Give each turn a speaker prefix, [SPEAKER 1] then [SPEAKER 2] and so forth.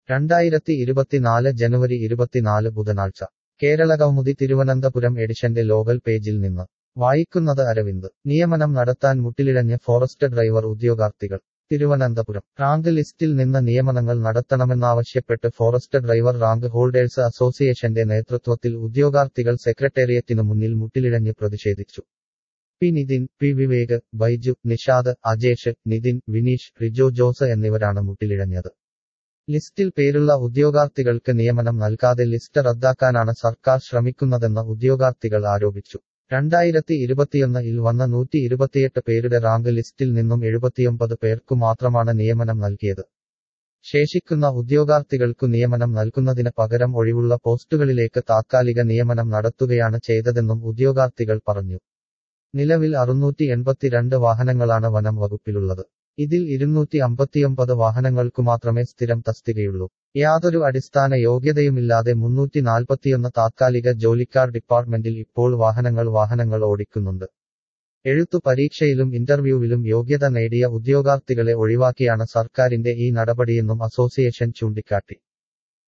[SPEAKER 1] രണ്ടായിരത്തി ഇരുപത്തിനാല് ജനുവരി ഇരുപത്തിനാല് ബുധനാഴ്ച കേരള കൗമുദി തിരുവനന്തപുരം എഡിഷന്റെ ലോകൽ പേജിൽ നിന്ന് വായിക്കുന്നത് അരവിന്ദ് നിയമനം നടത്താൻ മുട്ടിലിഴഞ്ഞ് ഫോറസ്റ്റ് ഡ്രൈവർ ഉദ്യോഗാർത്ഥികൾ തിരുവനന്തപുരം റാങ്ക് ലിസ്റ്റിൽ നിന്ന് നിയമനങ്ങൾ നടത്തണമെന്നാവശ്യപ്പെട്ട് ഫോറസ്റ്റ് ഡ്രൈവർ റാങ്ക് ഹോൾഡേഴ്സ് അസോസിയേഷന്റെ നേതൃത്വത്തിൽ ഉദ്യോഗാർത്ഥികൾ സെക്രട്ടേറിയറ്റിനു മുന്നിൽ മുട്ടിലിഴഞ്ഞ് പ്രതിഷേധിച്ചു പി നിതിൻ പി വിവേക് ബൈജു നിഷാദ് അജേഷ് നിതിൻ വിനീഷ് റിജോ ജോസ് എന്നിവരാണ് മുട്ടിലിഴഞ്ഞത് ലിസ്റ്റിൽ പേരുള്ള ഉദ്യോഗാർത്ഥികൾക്ക് നിയമനം നൽകാതെ ലിസ്റ്റ് റദ്ദാക്കാനാണ് സർക്കാർ ശ്രമിക്കുന്നതെന്ന് ഉദ്യോഗാർത്ഥികൾ ആരോപിച്ചു രണ്ടായിരത്തി ഇരുപത്തിയൊന്നിൽ വന്ന നൂറ്റി ഇരുപത്തിയെട്ട് പേരുടെ റാങ്ക് ലിസ്റ്റിൽ നിന്നും എഴുപത്തിയൊമ്പത് പേർക്കു മാത്രമാണ് നിയമനം നൽകിയത് ശേഷിക്കുന്ന ഉദ്യോഗാർത്ഥികൾക്കു നിയമനം നൽകുന്നതിന് പകരം ഒഴിവുള്ള പോസ്റ്റുകളിലേക്ക് താത്കാലിക നിയമനം നടത്തുകയാണ് ചെയ്തതെന്നും ഉദ്യോഗാർത്ഥികൾ പറഞ്ഞു നിലവിൽ അറുന്നൂറ്റി എൺപത്തിരണ്ട് വാഹനങ്ങളാണ് വനം വകുപ്പിലുള്ളത് ഇതിൽ ഇരുന്നൂറ്റി അമ്പത്തിയൊമ്പത് വാഹനങ്ങൾക്കു മാത്രമേ സ്ഥിരം തസ്തികയുള്ളൂ യാതൊരു അടിസ്ഥാന യോഗ്യതയുമില്ലാതെ മുന്നൂറ്റി നാൽപ്പത്തിയൊന്ന് താത്കാലിക ജോലിക്കാർ ഡിപ്പാർട്ട്മെന്റിൽ ഇപ്പോൾ വാഹനങ്ങൾ വാഹനങ്ങൾ ഓടിക്കുന്നുണ്ട് എഴുത്തു പരീക്ഷയിലും ഇന്റർവ്യൂവിലും യോഗ്യത നേടിയ ഉദ്യോഗാർത്ഥികളെ ഒഴിവാക്കിയാണ് സർക്കാരിന്റെ ഈ നടപടിയെന്നും അസോസിയേഷൻ ചൂണ്ടിക്കാട്ടി